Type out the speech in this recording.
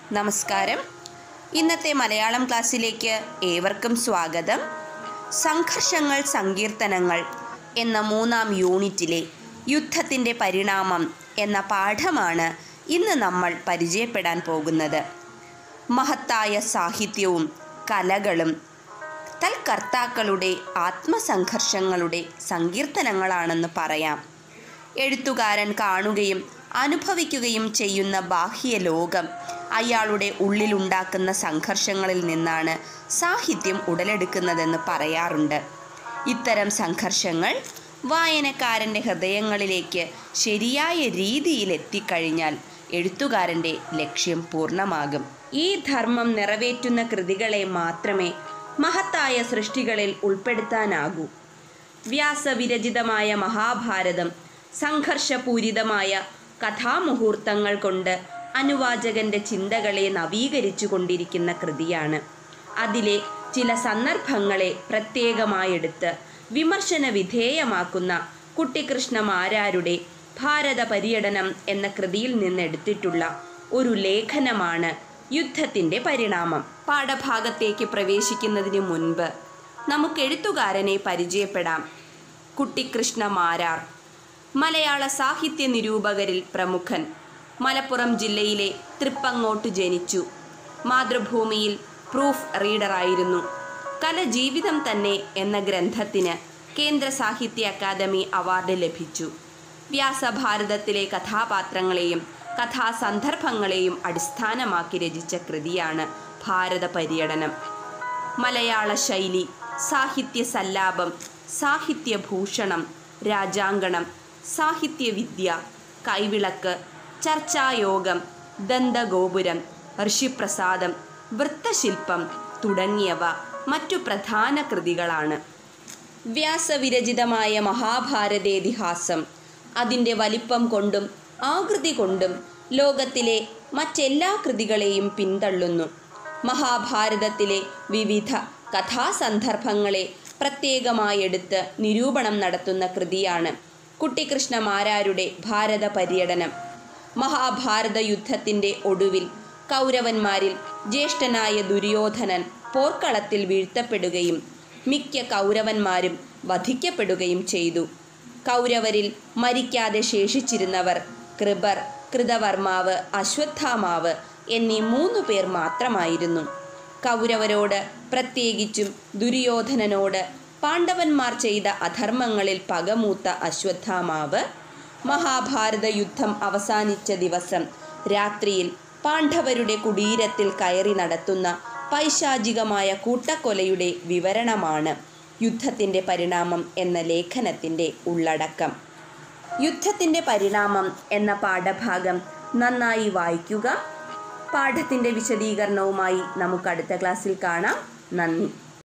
നമസ്കാരം ഇന്നത്തെ മലയാളം ക്ലാസ്സിലേക്ക് ഏവർക്കും സ്വാഗതം സംഘർഷങ്ങൾ സങ്കീർത്തനങ്ങൾ എന്ന മൂന്നാം യൂണിറ്റിലെ യുദ്ധത്തിൻ്റെ പരിണാമം എന്ന പാഠമാണ് ഇന്ന് നമ്മൾ പരിചയപ്പെടാൻ പോകുന്നത് മഹത്തായ സാഹിത്യവും കലകളും തൽകർത്താക്കളുടെ ആത്മസംഘർഷങ്ങളുടെ സങ്കീർത്തനങ്ങളാണെന്ന് പറയാം എഴുത്തുകാരൻ കാണുകയും അനുഭവിക്കുകയും ചെയ്യുന്ന ബാഹ്യ ലോകം അയാളുടെ ഉള്ളിലുണ്ടാക്കുന്ന സംഘർഷങ്ങളിൽ നിന്നാണ് സാഹിത്യം ഉടലെടുക്കുന്നതെന്ന് പറയാറുണ്ട് ഇത്തരം സംഘർഷങ്ങൾ വായനക്കാരൻ്റെ ഹൃദയങ്ങളിലേക്ക് ശരിയായ രീതിയിൽ എത്തിക്കഴിഞ്ഞാൽ എഴുത്തുകാരൻ്റെ ലക്ഷ്യം പൂർണ്ണമാകും ഈ ധർമ്മം നിറവേറ്റുന്ന കൃതികളെ മാത്രമേ മഹത്തായ സൃഷ്ടികളിൽ ഉൾപ്പെടുത്താനാകൂ വ്യാസവിരചിതമായ മഹാഭാരതം സംഘർഷപൂരിതമായ കഥാമുഹൂർത്തങ്ങൾ കൊണ്ട് അനുവാചകന്റെ ചിന്തകളെ നവീകരിച്ചു കൊണ്ടിരിക്കുന്ന കൃതിയാണ് അതിലെ ചില സന്ദർഭങ്ങളെ പ്രത്യേകമായെടുത്ത് വിമർശന വിധേയമാക്കുന്ന കുട്ടിക്കൃഷ്ണ മാരാരുടെ ഭാരത പര്യടനം എന്ന കൃതിയിൽ നിന്നെടുത്തിട്ടുള്ള ഒരു ലേഖനമാണ് യുദ്ധത്തിൻ്റെ പരിണാമം പാഠഭാഗത്തേക്ക് പ്രവേശിക്കുന്നതിന് മുൻപ് നമുക്ക് എഴുത്തുകാരനെ പരിചയപ്പെടാം കുട്ടിക്കൃഷ്ണ മാരാർ മലയാള സാഹിത്യ നിരൂപകരിൽ പ്രമുഖൻ മലപ്പുറം ജില്ലയിലെ തൃപ്പങ്ങോട്ട് ജനിച്ചു മാതൃഭൂമിയിൽ പ്രൂഫ് റീഡറായിരുന്നു കല ജീവിതം തന്നെ എന്ന ഗ്രന്ഥത്തിന് കേന്ദ്ര സാഹിത്യ അക്കാദമി അവാർഡ് ലഭിച്ചു വ്യാസഭാരതത്തിലെ കഥാപാത്രങ്ങളെയും കഥാസന്ദർഭങ്ങളെയും അടിസ്ഥാനമാക്കി രചിച്ച കൃതിയാണ് ഭാരത പര്യടനം മലയാള ശൈലി സാഹിത്യ സല്ലാപം സാഹിത്യഭൂഷണം രാജാങ്കണം സാഹിത്യവിദ്യ കൈവിളക്ക് ചർച്ചായോഗം ദന്തഗോപുരം ഋഷിപ്രസാദം വൃത്തശില്പം തുടങ്ങിയവ മറ്റു പ്രധാന കൃതികളാണ് വ്യാസവിരചിതമായ മഹാഭാരതേതിഹാസം അതിൻ്റെ വലിപ്പം കൊണ്ടും ആകൃതി കൊണ്ടും ലോകത്തിലെ മറ്റെല്ലാ കൃതികളെയും പിന്തള്ളുന്നു മഹാഭാരതത്തിലെ വിവിധ കഥാസന്ദർഭങ്ങളെ പ്രത്യേകമായെടുത്ത് നിരൂപണം നടത്തുന്ന കൃതിയാണ് കുട്ടിക്കൃഷ്ണ മാരാരുടെ ഭാരത പര്യടനം മഹാഭാരത യുദ്ധത്തിൻ്റെ ഒടുവിൽ കൗരവന്മാരിൽ ജ്യേഷ്ഠനായ ദുര്യോധനൻ പോർക്കളത്തിൽ വീഴ്ത്തപ്പെടുകയും മിക്ക കൗരവന്മാരും വധിക്കപ്പെടുകയും ചെയ്തു കൗരവരിൽ മരിക്കാതെ ശേഷിച്ചിരുന്നവർ കൃപർ കൃതവർമാവ് അശ്വത്ഥാമാവ് എന്നീ മൂന്നു പേർ മാത്രമായിരുന്നു കൗരവരോട് പ്രത്യേകിച്ചും ദുര്യോധനനോട് പാണ്ഡവന്മാർ ചെയ്ത അധർമ്മങ്ങളിൽ പകമൂത്ത അശ്വത്ഥാമാവ് മഹാഭാരത യുദ്ധം അവസാനിച്ച ദിവസം രാത്രിയിൽ പാണ്ഡവരുടെ കുടീരത്തിൽ കയറി നടത്തുന്ന പൈശാചികമായ കൂട്ടക്കൊലയുടെ വിവരണമാണ് യുദ്ധത്തിൻ്റെ പരിണാമം എന്ന ലേഖനത്തിൻ്റെ ഉള്ളടക്കം യുദ്ധത്തിൻ്റെ പരിണാമം എന്ന പാഠഭാഗം നന്നായി വായിക്കുക പാഠത്തിൻ്റെ വിശദീകരണവുമായി നമുക്ക് അടുത്ത ക്ലാസ്സിൽ കാണാം നന്ദി